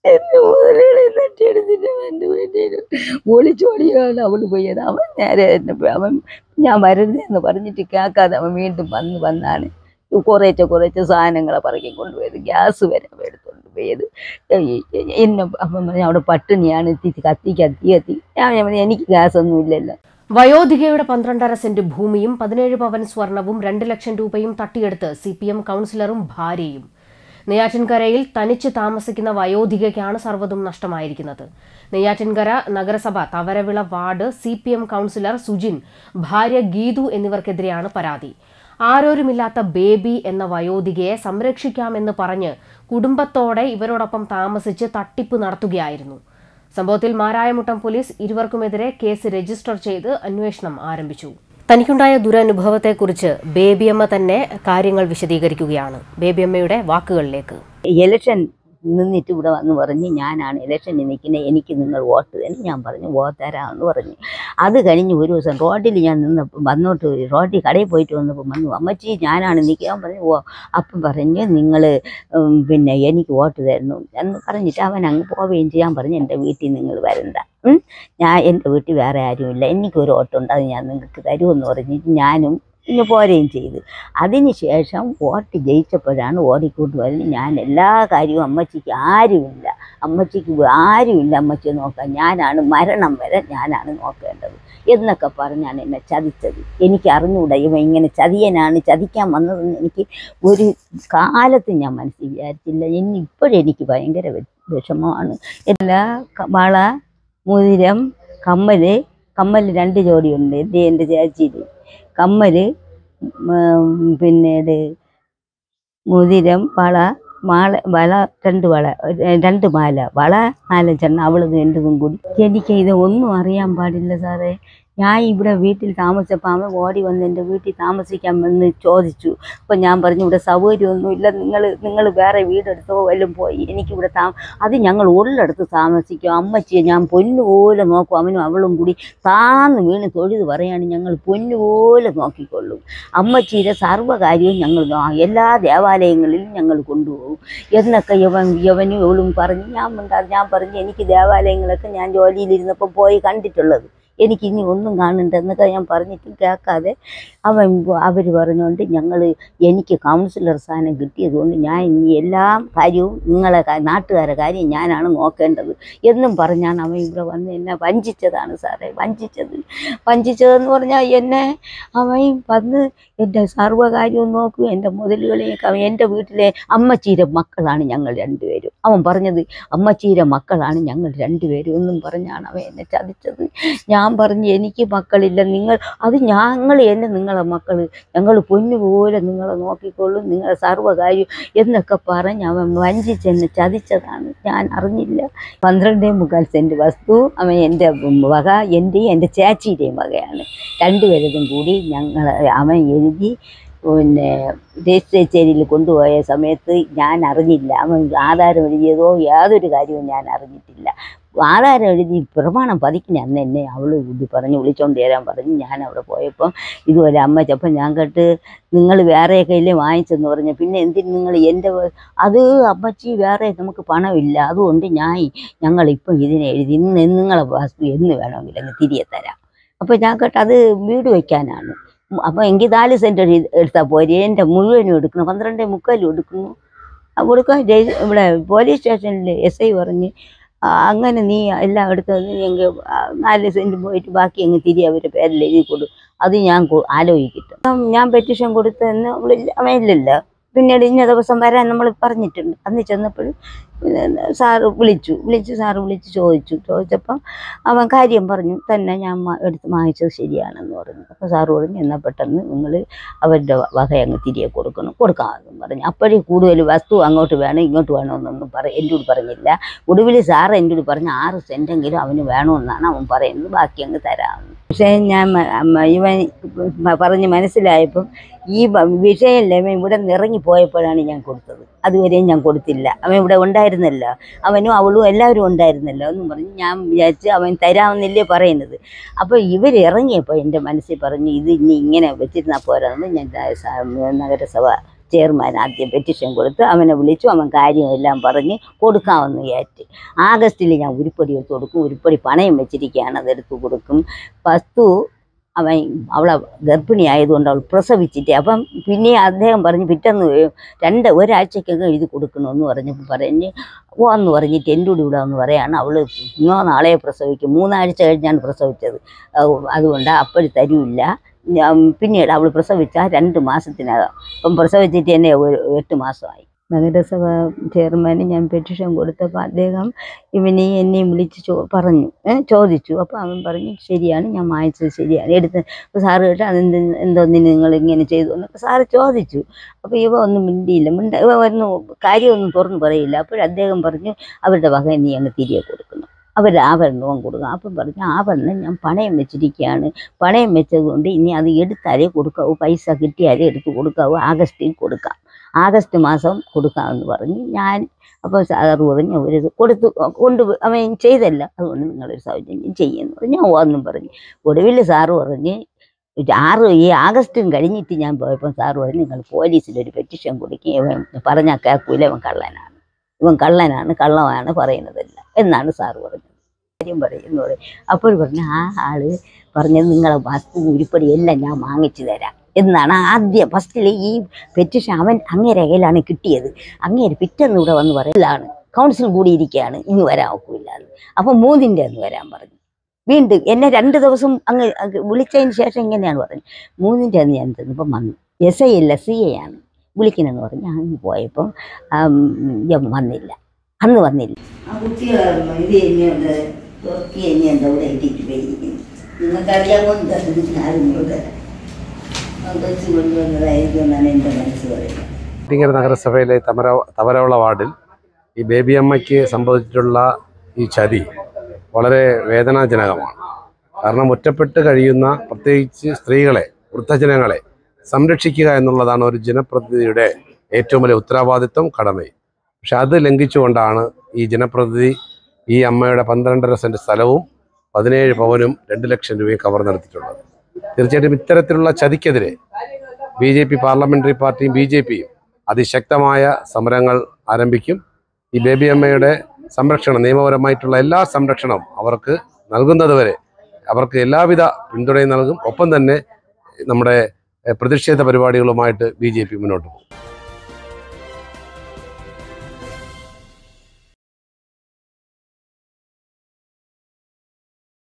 എന്റെ മുതലുകളെ തട്ടിയെടുത്തിട്ട് എൻ്റെ വീട്ടിൽ ഒളിച്ചോടിയാണ് അവള് പോയത് അവൻ നേരെ എന്നെ പോ- അവൻ ഞാൻ വരുന്നതെന്ന് പറഞ്ഞിട്ട് കേൾക്കാതെ അവൻ വീണ്ടും വന്ന് വന്നാണ് കുറേശ്ശെ കുറേശ്ശെ സാധനങ്ങളെ പറക്കി കൊണ്ടുപോയത് ഗ്യാസ് വരെ അവൻ എടുത്തുകൊണ്ട് പോയത് എന്നെ അപ്പം പറഞ്ഞു അവിടെ പട്ടിണിയാണ് എത്തിച്ച് കത്തി കത്തി കത്തി ഞാൻ പറഞ്ഞു, എനിക്ക് ഗ്യാസ് ഒന്നും ഇല്ലല്ലോ വയോധികയുടെ പന്ത്രണ്ടര സെന്റ് ഭൂമിയും പതിനേഴ് പവൻ സ്വർണവും രണ്ട് ലക്ഷം രൂപയും തട്ടിയെടുത്ത് സി പി എം കൗൺസിലറും ഭാര്യയും നെയ്യാറ്റിൻകരയിൽ തനിച്ച് താമസിക്കുന്ന വയോധികയ്ക്കാണ് സർവ്വതും നഷ്ടമായിരിക്കുന്നത് നെയ്യാറ്റിൻകര നഗരസഭ Thavaravila ward C P M councillor Sujin ഭാര്യ ഗീതു എന്നിവർക്കെതിരെയാണ് പരാതി ആരോരുമില്ലാത്ത ബേബി എന്ന വയോധികയെ സംരക്ഷിക്കാമെന്ന് പറഞ്ഞ് കുടുംബത്തോടെ ഇവരോടൊപ്പം താമസിച്ച് തട്ടിപ്പ് നടത്തുകയായിരുന്നു സംഭവത്തിൽ മാരായമുട്ടം പോലീസ് ഇരുവർക്കുമെതിരെ കേസ് രജിസ്റ്റർ ചെയ്ത് അന്വേഷണം ആരംഭിച്ചു തനിക്കുണ്ടായ ദുരനുഭവത്തെക്കുറിച്ച് ബേബിയമ്മ തന്നെ കാര്യങ്ങൾ വിശദീകരിക്കുകയാണ് ബേബിയമ്മയുടെ വാക്കുകളിലേക്ക് ഇലക്ഷൻ നിന്നിട്ട് ഇവിടെ വന്ന് പറഞ്ഞ് ഞാനാണ് ഇലക്ഷനിൽ നിൽക്കുന്നത് എനിക്ക് നിങ്ങൾ വോട്ട് തന്നെ ഞാൻ പറഞ്ഞു വോട്ട് തരാമെന്ന് പറഞ്ഞു അത് കഴിഞ്ഞ് ഒരു ദിവസം റോഡിൽ ഞാൻ നിന്നപ്പോൾ വന്നോട്ട് റോഡിൽ കടയിൽ പോയിട്ട് വന്നപ്പോൾ വന്നു അമ്മച്ചി ഞാനാണ് നിൽക്കാൻ പറഞ്ഞു ഓ അപ്പം പറഞ്ഞ് നിങ്ങൾ പിന്നെ എനിക്ക് വോട്ട് തരുന്നു എന്ന് പറഞ്ഞിട്ട് അവൻ അങ്ങ് പോവുകയും ചെയ്യാൻ പറഞ്ഞു എൻ്റെ വീട്ടിൽ നിങ്ങൾ വരണ്ട ഉം. ഞാൻ എൻ്റെ വീട്ടിൽ വേറെ ആരുമില്ല എനിക്കൊരു വോട്ടുണ്ട് അത് ഞാൻ നിങ്ങൾക്ക് തരുമെന്ന് പറഞ്ഞിട്ട് ഞാനും ഇങ്ങ് പോരുകയും ചെയ്തു അതിന് ശേഷം വോട്ട് ജയിച്ചപ്പോഴാണ് ഓടിക്കൊണ്ട് വരുന്നത് ഞാൻ എല്ലാ കാര്യവും അമ്മച്ചിക്ക് ആരുമില്ല അമ്മച്ചിക്ക് ആരുമില്ല അമ്മച്ചിയെ നോക്കാൻ ഞാനാണ് മരണം വരെ ഞാനാണ് നോക്കേണ്ടത് എന്നൊക്കെ പറഞ്ഞാണ് എന്നെ ചതിച്ചത് എനിക്ക് അറിഞ്ഞുകൂടാ ഇവ ഇങ്ങനെ ചതിയനാണ് ചതിക്കാൻ വന്നതെന്ന് എനിക്ക് ഒരു കാലത്തും ഞാൻ മനസ്സിൽ വിചാരിച്ചില്ല ഇനി ഇപ്പോഴെനിക്ക് ഭയങ്കര വി- വിഷമമാണ് എല്ലാ ക- വള മുതിരം കമ്മല് കമ്മൽ രണ്ട് ജോഡിയുണ്ട് എൻ്റെ എൻ്റെ ചേച്ചിയിൽ കമ്മല് ഉം, പിന്നീട് മുതിരം വള മാല വള രണ്ട് വള ഏ, രണ്ട് മാല വള നാലഞ്ചെണ്ണം അവളത് രണ്ടും കൂടി എനിക്ക് ഇത് ഒന്നും അറിയാൻ പാടില്ല സാറേ ഞാൻ ഇവിടെ വീട്ടിൽ താമസിച്ചപ്പോൾ അവൻ ഓടി വന്ന് എൻ്റെ വീട്ടിൽ താമസിക്കാമെന്ന് ചോദിച്ചു അപ്പം ഞാൻ പറഞ്ഞു ഇവിടെ സൗകര്യമൊന്നുമില്ല നിങ്ങൾ നിങ്ങൾ വേറെ വീടെടുത്തോ വല്ലതും പോയി എനിക്കിവിടെ താ അത് ഞങ്ങൾ ഉള്ളിടത്ത് താമസിക്കും അമ്മച്ചിയെ ഞാൻ പൊന്നുപോലെ നോക്കും അവനും അവളും കൂടി താന്ന് വീണ് തൊഴുത് പറയാണ് ഞങ്ങൾ പൊന്നുപോലെ നോക്കിക്കൊള്ളും അമ്മച്ചിയുടെ സർവ്വകാര്യവും ഞങ്ങൾ നോ- എല്ലാ ദേവാലയങ്ങളിലും ഞങ്ങൾ കൊണ്ടുപോകും എന്നൊക്കെ യവൻ യവനും ഇവളും പറഞ്ഞ് ഞാൻ മിണ്ടാതെ ഞാൻ പറഞ്ഞു എനിക്ക് ദേവാലയങ്ങളൊക്കെ ഞാൻ ജോലിയിലിരുന്നപ്പോൾ പോയി കണ്ടിട്ടുള്ളത് എനിക്ക് ഇനി ഒന്നും കാണണ്ട എന്നൊക്കെ ഞാൻ പറഞ്ഞിട്ടും കേൾക്കാതെ അവൻ അവർ പറഞ്ഞുകൊണ്ട് ഞങ്ങൾ എനിക്ക് കൗൺസിലർ സ്ഥാനം കിട്ടിയതുകൊണ്ട് ഞാൻ ഇനി എല്ലാ കാര്യവും നിങ്ങളെ കാ- നാട്ടുകാരെ കാര്യം ഞാനാണ് നോക്കേണ്ടത് എന്നും പറഞ്ഞാണ് അവൻ ഇവിടെ വന്ന് എന്നെ വഞ്ചിച്ചതാണ് സാറേ വഞ്ചിച്ചത് വഞ്ചിച്ചതെന്ന് പറഞ്ഞാൽ എന്നെ അവൻ വന്ന് എൻ്റെ സർവ്വകാര്യവും നോക്കും എൻ്റെ മുതലുകളെയൊക്കെ അവൻ എൻ്റെ വീട്ടിലെ അമ്മച്ചീരെ മക്കളാണ് ഞങ്ങൾ രണ്ടുപേരും അവൻ പറഞ്ഞത് അമ്മച്ചീരെ മക്കളാണ് ഞങ്ങൾ രണ്ടുപേരും എന്നും പറഞ്ഞാണ് അവൻ എന്നെ ചതിച്ചത് ഞാൻ പറഞ്ഞു എനിക്ക് മക്കളില്ല നിങ്ങൾ അത് ഞങ്ങൾ എന്നെ നിങ്ങളെ മക്കൾ ഞങ്ങൾ പൊന്നുപോലെ നിങ്ങളെ നോക്കിക്കൊള്ളും നിങ്ങളെ സർവ്വകാര്യം എന്നൊക്കെ പറഞ്ഞ് അവൻ വഞ്ചിച്ചെന്നെ ചതിച്ചതാണ് ഞാൻ അറിഞ്ഞില്ല പന്ത്രണ്ടേ മുക്കാൽ സെൻറ്റ് വസ്തു അവൻ എൻ്റെ വക എൻ്റെയും എൻ്റെ ചേച്ചിയുടെയും വകയാണ് രണ്ടുപേരതും കൂടി ഞങ്ങൾ അവൻ എഴുതി പിന്നെ രജിസ്ട്രേച്ചേരിയിൽ കൊണ്ടുപോയ സമയത്ത് ഞാൻ അറിഞ്ഞില്ല അവൻ ആധാരം എഴുതിയതോ യാതൊരു കാര്യവും ഞാൻ അറിഞ്ഞിട്ടില്ല ആധാരം എഴുതി പ്രമാണം പതിക്കുന്ന അന്ന് എന്നെ അവൾ ഇത് പറഞ്ഞ് വിളിച്ചോണ്ട് തരാൻ പറഞ്ഞ് ഞാൻ അവിടെ പോയപ്പം ഇതുപോലെ അമ്മ ചപ്പം ഞാൻ കേട്ട് നിങ്ങൾ വേറെയൊക്കെ ഇല്ലേ വാങ്ങിച്ചെന്ന് പറഞ്ഞു പിന്നെ എന്തിന് നിങ്ങൾ എൻ്റെ വ- അത് അമ്മച്ചി വേറെ നമുക്ക് പണമില്ല അതുകൊണ്ട് ഞാൻ ഞങ്ങളിപ്പം ഇതിനെ എഴുതി ഇന്ന് നിങ്ങളെ വസ്തു എന്ന് വേണമെങ്കിൽ അങ്ങ് തിരികെ തരാം അപ്പോൾ ഞാൻ കേട്ട് അത് വീട് വയ്ക്കാനാണ് അപ്പോൾ എങ്കിൽ നാല് സെൻറ്റ് എടുത്താൽ പോരെ എൻ്റെ മുഴുവനും എടുക്കണം പന്ത്രണ്ടേ മുക്കാലും എടുക്കുന്നു കൊടുക്കാൻ ജയി- ഇവിടെ പോലീസ് സ്റ്റേഷനിൽ എസ് ഐ പറഞ്ഞ് ആ, അങ്ങനെ നീ എല്ലാം എടുത്തത് എങ്കിൽ നാല് സെൻറ്റ് പോയിട്ട് ബാക്കി അങ്ങ് തിരി അവരുടെ പേരിൽ എഴുതി കൊടു അത് ഞാൻ കൊ- ആലോചിക്കട്ടെ അപ്പം ഞാൻ പെറ്റീഷൻ കൊടുത്തെന്ന് അവളില്ല അവനില്ലല്ലോ പിന്നീട് ഇന്ന ദിവസം വരാൻ നമ്മൾ പറഞ്ഞിട്ടുണ്ട് അന്ന് ചെന്നപ്പോൾ സാറ് വിളിച്ചു വിളിച്ച് സാറ് വിളിച്ച് ചോദിച്ചു ചോദിച്ചപ്പം അവൻ കാര്യം പറഞ്ഞു തന്നെ ഞാൻ മ- എടുത്ത് വാങ്ങിച്ചത് ശരിയാണെന്ന് പറഞ്ഞു അപ്പോൾ സാറ് പറഞ്ഞു എന്നാൽ പെട്ടെന്ന് നിങ്ങൾ അവരുടെ വക അങ്ങ് തിരികെ കൊടുക്കണം കൊടുക്കാമെന്നും പറഞ്ഞു അപ്പോഴേ കൂടുതൽ വസ്തു അങ്ങോട്ട് വേണം ഇങ്ങോട്ട് വേണമെന്നൊന്നും പറ എൻ്റെ കൂടെ പറഞ്ഞില്ല ഒടുവിൽ സാറ് എൻ്റെ കൂടെ പറഞ്ഞ ആറ് സെൻറ്റെങ്കിലും അവന് വേണമെന്നാണ് അവൻ പറയുന്നത് ബാക്കി അങ്ങ് തരാമെന്ന് പക്ഷേ ഞാൻ മ- മ- ഇവൻ മ- പറഞ്ഞ് മനസ്സിലായപ്പം ഈ വ- വിഷയമല്ല ഇവൻ ഇവിടെ നിന്ന് ഇറങ്ങിപ്പോയപ്പോഴാണ് ഞാൻ കൊടുത്തത് അതുവരെയും ഞാൻ കൊടുത്തില്ല അവൻ ഇവിടെ ഉണ്ടായിരുന്നല്ലോ അവനും അവളും എല്ലാവരും ഉണ്ടായിരുന്നല്ലോ എന്നും പറഞ്ഞ് ഞാൻ വിചാരിച്ച് അവൻ തരാമെന്നല്ലേ പറയുന്നത് അപ്പോൾ ഇവർ ഇറങ്ങിയപ്പോൾ എൻ്റെ മനസ്സിൽ പറഞ്ഞു ഇത് ഇനി ഇങ്ങനെ വെച്ചിരുന്നാൽ പോരാന്ന് ഞാൻ ദാ സ- നഗരസഭ ചെയർമാൻ ആദ്യം പെറ്റീഷൻ കൊടുത്ത് അവനെ വിളിച്ചു അവൻ കാര്യമെല്ലാം പറഞ്ഞ് കൊടുക്കാമെന്ന് വിചാരിച്ചു ആഗസ്റ്റിൽ ഞാൻ ഉരുപ്പടി എടുത്ത് കൊടുക്കും ഉരുപ്പടി പണയം വെച്ചിരിക്കുകയാണ് അതെടുത്ത് കൊടുക്കും വസ്തു അവൻ അവളെ ഗർഭിണി ആയതുകൊണ്ട് അവൾ പ്രസവിച്ചിട്ട് അപ്പം പിന്നെ അദ്ദേഹം പറഞ്ഞ് പിറ്റേന്ന് രണ്ട് ഒരാഴ്ചക്കകം എഴുതി കൊടുക്കണമെന്ന് പറഞ്ഞപ്പോൾ പറഞ്ഞ് ഓ എന്ന് പറഞ്ഞിട്ട് എൻ്റെ കൂടി ഇവിടെ എന്ന് പറയാണ് അവൾ ഇന്നോ നാളെ പ്രസവിക്കും മൂന്നാഴ്ച കഴിഞ്ഞാണ് പ്രസവിച്ചത് അത് അതുകൊണ്ട് അപ്പോഴും തരൂല്ല ഞാൻ പിന്നീട് അവൾ പ്രസവിച്ചാൽ രണ്ട് മാസത്തിനകം ഇപ്പം പ്രസവിച്ചിട്ട് തന്നെ ഒരു എട്ട് മാസമായി നഗരസഭ ചെയർമാന് ഞാൻ പെറ്റീഷൻ കൊടുത്തപ്പോൾ അദ്ദേഹം ഇവനെ എന്നെയും വിളിച്ച് ചോ പറഞ്ഞു ഏ, ചോദിച്ചു അപ്പോൾ അവൻ പറഞ്ഞു ശരിയാണ് ഞാൻ വാങ്ങിച്ചത് ശരിയാണ് എടുത്ത് അപ്പോൾ സാറ് കേട്ട് അതെന്ത് എന്തോന്നിന് നിങ്ങൾ ഇങ്ങനെ ചെയ്തു എന്നൊക്കെ സാറ് ചോദിച്ചു അപ്പോൾ ഇവ ഒന്നും മിണ്ടിയില്ല മിണ്ട ഇവ ഒന്നും കാര്യമൊന്നും തുറന്നു പറയില്ല അപ്പോൾ അദ്ദേഹം പറഞ്ഞു അവരുടെ വക നീ അങ്ങ് തിരികെ കൊടുക്കുന്നു അവർ ആഭരണവും കൊടുക്കും അപ്പം പറഞ്ഞു ആഭരണം ഞാൻ പണയം വെച്ചിരിക്കുകയാണ് പണയം വെച്ചത് കൊണ്ട് ഇനി അത് എടുത്താലേ കൊടുക്കാവൂ പൈസ കിട്ടിയാലേ എടുത്ത് കൊടുക്കാവൂ ആഗസ്റ്റിൽ കൊടുക്കാം ആഗസ്റ്റ് മാസം കൊടുക്കാമെന്ന് പറഞ്ഞ് ഞാൻ അപ്പോൾ സാറ് പറഞ്ഞ് ഒരു കൊടുത്തു കൊണ്ട് അവൻ ചെയ്തല്ല അതുകൊണ്ട് നിങ്ങളൊരു സൗജന്യം ചെയ്യുന്നു പറഞ്ഞു ഞാൻ ഒന്നും പറഞ്ഞു ഒടുവിൽ സാറ് പറഞ്ഞ് ഒരു ആറ് ഈ ആഗസ്റ്റും കഴിഞ്ഞിട്ട് ഞാൻ പോയപ്പോൾ സാറ് പറഞ്ഞു നിങ്ങൾ പോലീസിൽ ഒരു പെറ്റീഷൻ കൊടുക്കുക ഇവൻ പറഞ്ഞാൽ കേൾക്കൂല ഇവൻ കള്ളനാണ് ഇവൻ കള്ളനാണ് കള്ളമാണ് പറയുന്നതല്ല എന്നാണ് സാറ് പറഞ്ഞത് കാര്യം പറയുന്നു പറയും അപ്പോൾ പറഞ്ഞു ആ ആള് പറഞ്ഞത് നിങ്ങളെ വസ്തു ഉരുപ്പടി എല്ലാം ഞാൻ വാങ്ങിച്ചു തരാം എന്നാണ് ആദ്യം ഫസ്റ്റിൽ ഈ പെറ്റീഷൻ അവൻ അങ്ങേരെ കയ്യിലാണ് കിട്ടിയത് അങ്ങേര് പിറ്റേന്ന് ഇവിടെ വന്ന് പറയലാണ് കൗൺസിൽ കൂടിയിരിക്കുകയാണ് ഇനി വരാൻ ഒക്കില്ല എന്ന് അപ്പം മൂന്നിൻ്റെ അന്ന് വരാൻ പറഞ്ഞു വീണ്ടും എന്നെ രണ്ട് ദിവസം അങ്ങ് അങ്ങ് വിളിച്ചതിന് ശേഷം ഇങ്ങനെയാണ് പറഞ്ഞത് മൂന്നിൻ്റെ അന്ന് ഞാൻ ചെന്നപ്പം വന്നു എസ് ഐ അല്ല സി ഐ ആണ് വിളിക്കണമെന്ന് പറഞ്ഞ് അങ്ങ് പോയപ്പം ആം, ഞാൻ വന്നില്ല അന്ന് വന്നില്ല ആ കുട്ടി ഇത് തന്നെയുണ്ട് തുറക്കി തന്നെ എന്താ ഇവിടെ ഇട്ടിട്ട് പോയിരിക്കുന്നു നിങ്ങൾക്കറിയാമോ ആരും കൊച്ചു കൊണ്ടുവന്നതായിരിക്കും എന്നാണ് എൻ്റെ മനസ്സ് പറയുന്നത് ഇങ്ങര നഗരസഭയിലെ തമര തവരവള വാർഡിൽ ഈ ബേബി അമ്മയ്ക്ക് സംഭവിച്ചിട്ടുള്ള ഈ ചതി വളരെ വേദനാജനകമാണ് കാരണം ഒറ്റപ്പെട്ട് കഴിയുന്ന പ്രത്യേകിച്ച് സ്ത്രീകളെ വൃദ്ധജനങ്ങളെ സംരക്ഷിക്കുക എന്നുള്ളതാണ് ഒരു ജനപ്രതിനിധിയുടെ ഏറ്റവും വലിയ ഉത്തരവാദിത്വം കടമയും പക്ഷെ അത് ലംഘിച്ചുകൊണ്ടാണ് ഈ ജനപ്രതിനിധി ഈ അമ്മയുടെ പന്ത്രണ്ടര സെൻറ്റ് സ്ഥലവും പതിനേഴ് പവനും രണ്ട് ലക്ഷം രൂപയും കവർന്നെടുത്തിട്ടുള്ളത് തീർച്ചയായിട്ടും ഇത്തരത്തിലുള്ള ചതിക്കെതിരെ ബി ജെ പി പാർലമെന്ററി പാർട്ടിയും ബി ജെ പിയും അതിശക്തമായ സമരങ്ങൾ ആരംഭിക്കും ഈ ബേബി അമ്മയുടെ സംരക്ഷണം നിയമപരമായിട്ടുള്ള എല്ലാ സംരക്ഷണവും അവർക്ക് നൽകുന്നതുവരെ അവർക്ക് എല്ലാവിധ പിന്തുണയും നൽകും ഒപ്പം തന്നെ നമ്മുടെ എഹ്, പ്രതിഷേധ പരിപാടികളുമായിട്ട് ബി ജെ പി മുന്നോട്ട് പോകും